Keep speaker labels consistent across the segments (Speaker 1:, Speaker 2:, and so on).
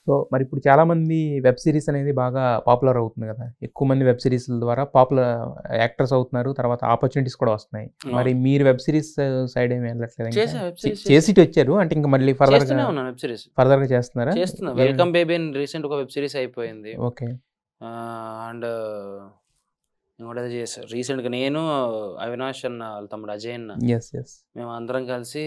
Speaker 1: So మరి ఇప్పుడు చాలా మంది వెబ్ సిరీస్ అనేది బాగా పాపులర్ అవుతుంది కదా ఎక్కువ మంది వెబ్ సిరీస్ ద్వారా పాపులర్ యాక్టర్స్ అవుతున్నారు తర్వాత ఆపర్చునిటీస్ కూడా వస్తున్నాయి మరి మీరు వెబ్ సిరీస్ సైడ్ ఏమి వెళ్ళట్లేదు ఇంకా?
Speaker 2: చేసా వెబ్ సిరీస్
Speaker 1: చే- చేసి ఇటు వచ్చారు అంటే ఇంకా మళ్ళీ ఫర్దర్
Speaker 2: చేస్తూనే ఉన్నాను వెబ్ సిరీస్
Speaker 1: ఫర్దర్ గా చేస్తున్నారా
Speaker 2: చేస్తున్నా
Speaker 1: ఏం-
Speaker 2: వెల్కమ్ బేబీ అని రీసెంట్ ఒక వెబ్ సిరీస్ అయిపోయింది
Speaker 1: ఓకే
Speaker 2: అండ్ ఇంకోటి చేశారు రీసెంట్గా నేను అవినాష్ అన్న వాళ్ళ తమ్ముడు అజయ్ అన్న
Speaker 1: ఎస్ ఎస్
Speaker 2: మేము అందరం కలిసి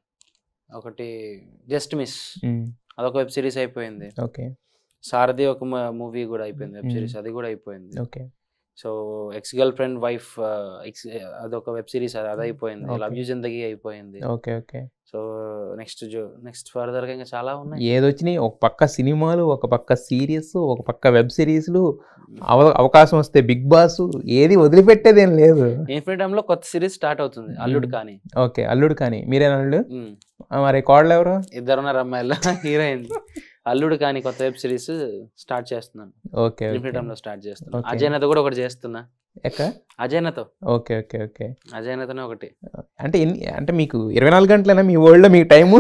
Speaker 2: ఒకటి జస్ట్ మిస్ అదొక వెబ్ సిరీస్ అయిపోయింది
Speaker 1: ఓకే
Speaker 2: సారథి ఒక మూవీ కూడా అయిపోయింది వెబ్
Speaker 1: Mm.
Speaker 2: సిరీస్ అది కూడా అయిపోయింది
Speaker 1: okay
Speaker 2: so ex girlfriend wife ex అదొక వెబ్ సిరీస్ అది అది అయిపోయింది
Speaker 1: Okay.
Speaker 2: లవ్ యూ జిందగీ అయిపోయింది
Speaker 1: ఓకే ఓకే
Speaker 2: సో నెక్స్ట్ జో నెక్స్ట్ ఫర్దర్ గా ఇంకా చాలా ఉన్నాయి
Speaker 1: ఏదొచ్చినాయి ఒక పక్క సినిమాలు ఒక పక్క సీరియస్ ఒక పక్క వెబ్ సిరీస్లు అవ అవకాశం వస్తే బిగ్ బాస్ ఏది వదిలిపెట్టేదేం లేదు
Speaker 2: ఇన్ఫినిటమ్ లో కొత్త సిరీస్ స్టార్ట్ అవుతుంది అల్లుడు
Speaker 1: Mm.
Speaker 2: కానీ
Speaker 1: ఓకే అల్లుడు కానీ మీరేనా అల్లుడు
Speaker 2: Mm.
Speaker 1: ఆ, మరి కోడలు ఎవరు
Speaker 2: ఇద్దరున్నారు అమ్మాయిలు హీరోయిన్ అల్లుడు కానీ కొత్త వెబ్ సిరీస్ స్టార్ట్ చేస్తున్నాను
Speaker 1: ఓకే ఓకే
Speaker 2: ఇన్ఫినిటమ్ లో స్టార్ట్ చేస్తున్నా
Speaker 1: Okay.
Speaker 2: అజయనతో కూడా ఒకటి చేస్తున్నా
Speaker 1: ఎక్క
Speaker 2: అజయనతో
Speaker 1: ఓకే ఓకే ఓకే
Speaker 2: అజయనతోనే ఒకటి
Speaker 1: అంటే ఎన్ని అంటే మీకు ఇరవై నాలుగు గంటలైనా మీ వరల్డ్లో మీకు టైము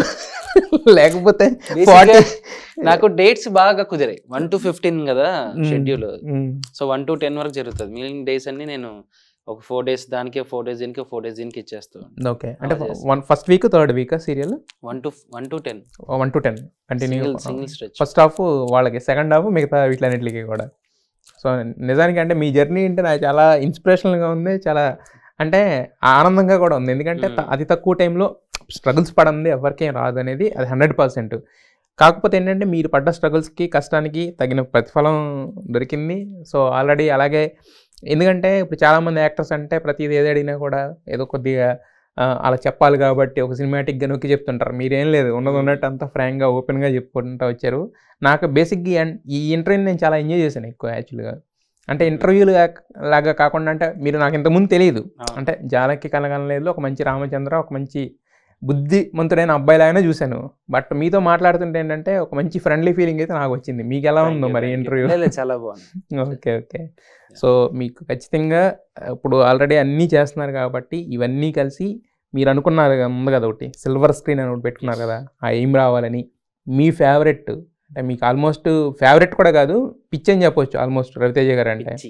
Speaker 1: లేకపోతే
Speaker 2: Basically,
Speaker 1: 40
Speaker 2: నాకు డేట్స్ బాగా కుదిరాయి వన్ టు ఫిఫ్టీన్ కదా
Speaker 1: Mm.
Speaker 2: షెడ్యూల్
Speaker 1: మ్మ్.
Speaker 2: సో వన్ టు టెన్ వరకు జరుగుతుంది మిగిలిన డేస్ అన్ని నేను ఒక ఫోర్ డేస్ దానికి ఫోర్ డేస్ దీనికి ఫోర్ డేస్ దీనికి ఇచ్చేస్తాను
Speaker 1: ఓకే అంటే
Speaker 2: అలా చేస్తా.
Speaker 1: One first week third week serial
Speaker 2: one to one to ten
Speaker 1: one to ten continue
Speaker 2: single single stretch
Speaker 1: first half వాళ్ళకి సెకండ్ హాఫ్ మిగతా వీటిలన్నిటికి కూడా సో నిజానికి అంటే మీ జర్నీ అంటే నాకు చాలా ఇన్స్పిరేషనల్గా ఉంది చాలా అంటే ఆనందంగా కూడా ఉంది ఎందుకంటే త-
Speaker 2: Mm.
Speaker 1: అతి తక్కువ టైంలో స్ట్రగుల్స్ పడంది ఎవరికేం రాదు అనేది అది హండ్రెడ్ పర్సెంట్ కాకపోతే ఏంటంటే మీరు పడ్డ స్ట్రగుల్స్కి కష్టానికి తగిన ప్రతిఫలం దొరికింది సో ఆల్రెడీ అలాగే ఎందుకంటే ఇప్పుడు చాలామంది యాక్టర్స్ అంటే ప్రతిది ఏది అడిగినా కూడా ఏదో కొద్దిగా ఆ, అలా చెప్పాలి కాబట్టి ఒక సినిమాటిక్గా నొక్కి చెప్తుంటారు మీరేం లేదు ఉన్నది ఉన్నట్టు అంతా ఫ్రాంక్గా ఓపెన్గా చెప్పుకుంటూ వచ్చారు నాకు బేసిక్గా ఈ ఇంటర్వ్యూని నేను చాలా ఎంజాయ్ చేశాను ఎక్కువ యాక్చువల్గా అంటే ఇంటర్వ్యూలు లాగా కాకుండా అంటే మీరు నాకు ఇంతకుముందు తెలియదు అంటే జాలకి కలగనలేదు ఒక మంచి రామచంద్ర ఒక మంచి బుద్ధిమంతుడైన అబ్బాయిలాగానే చూశాను బట్ మీతో మాట్లాడుతుంటే ఏంటంటే ఒక మంచి ఫ్రెండ్లీ ఫీలింగ్ అయితే నాకు వచ్చింది మీకు ఎలా ఉందో మరి ఇంటర్వ్యూ
Speaker 2: చాలా బాగుంది
Speaker 1: ఓకే ఓకే సో మీకు ఖచ్చితంగా ఇప్పుడు ఆల్రెడీ అన్నీ చేస్తున్నారు కాబట్టి ఇవన్నీ కలిసి మీరు అనుకున్నారు కదా, ఉంది కదా ఒకటి సిల్వర్ స్క్రీన్ అని ఒకటి పెట్టుకున్నారు కదా ఆ ఏం రావాలని మీ ఫేవరెట్ అంటే మీకు ఆల్మోస్ట్ ఫేవరెట్ కూడా కాదు పిచ్ అని చెప్పొచ్చు ఆల్మోస్ట్ రవితేజ గారు అంటే
Speaker 2: పిచ్చి.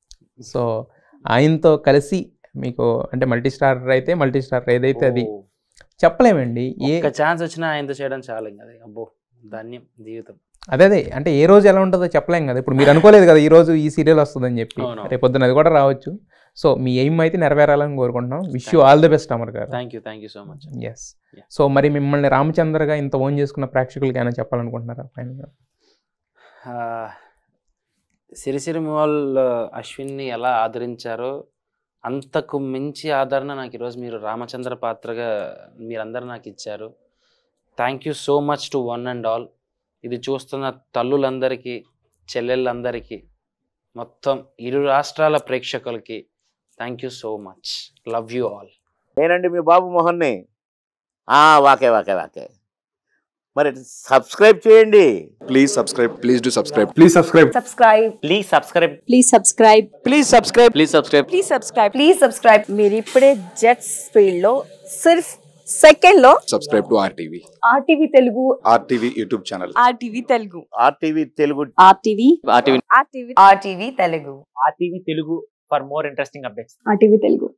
Speaker 1: సో ఆయనతో కలిసి మీకు అంటే మల్టీ స్టార్ అయితే మల్టీ స్టార్ ఏదైతే అది
Speaker 2: ఓ,
Speaker 1: చెప్పలేమండి ఏ
Speaker 2: ఒక్క ఛాన్స్ వచ్చినా ఆయనతో చేయడం చాలా ఇంకా అది అబ్బో ధన్యం జీవితం
Speaker 1: అదే అదే అంటే ఏ రోజు ఎలా ఉంటుందో చెప్పలేం కదా ఇప్పుడు మీరు అనుకోలేదు కదా ఈ రోజు ఈ సీరియల్ వస్తుందని చెప్పి
Speaker 2: అవును.
Speaker 1: రేపు పొద్దున అది కూడా రావచ్చు సో మీ ఎయిమ్ అయితే నెరవేరాలని కోరుకుంటున్నాం wish you all the best Amar గారు
Speaker 2: thank you thank you so much
Speaker 1: yes
Speaker 2: Yeah.
Speaker 1: So మరి మిమ్మల్ని రామచంద్రగా ఇంత ఓన్ చేసుకున్న ప్రేక్షకులకి ఏమైనా చెప్పాలనుకుంటున్నారా Final గా?
Speaker 2: సిరిసిరి మాల్ అశ్విన్ని ఎలా ఆదరించారో అంతకు మించి ఆదరణ నాకు ఈరోజు మీరు రామచంద్ర పాత్రగా మీరందరూ నాకు ఇచ్చారు thank you so much to one and all ఇది చూస్తున్న తల్లులందరికీ చెల్లెళ్ళందరికీ మొత్తం ఇరు రాష్ట్రాల ప్రేక్షకులకి thank you so much love you all
Speaker 3: నేనండి మీ బాబు మోహన్ని ఆ, వాకే వాకే వాకే మరి సబ్స్క్రైబ్ చేయండి
Speaker 4: Please subscribe. Please do subscribe. Please subscribe.
Speaker 5: subscribe
Speaker 3: please subscribe
Speaker 5: please subscribe
Speaker 2: please subscribe ప్లీజ్ subscribe
Speaker 5: please subscribe please subscribe మీరు ఇప్పుడే జెట్స్ ఫీల్డ్ లో సిర్ఫ్ సెకండ్ లో
Speaker 4: Subscribe to RTV.
Speaker 5: RTV Telugu
Speaker 4: RTV YouTube channel.
Speaker 5: RTV Telugu
Speaker 3: RTV Telugu
Speaker 5: RTV
Speaker 2: RTV
Speaker 5: RTV RTV Telugu
Speaker 6: RTV Telugu for more interesting updates.
Speaker 5: RTV Telugu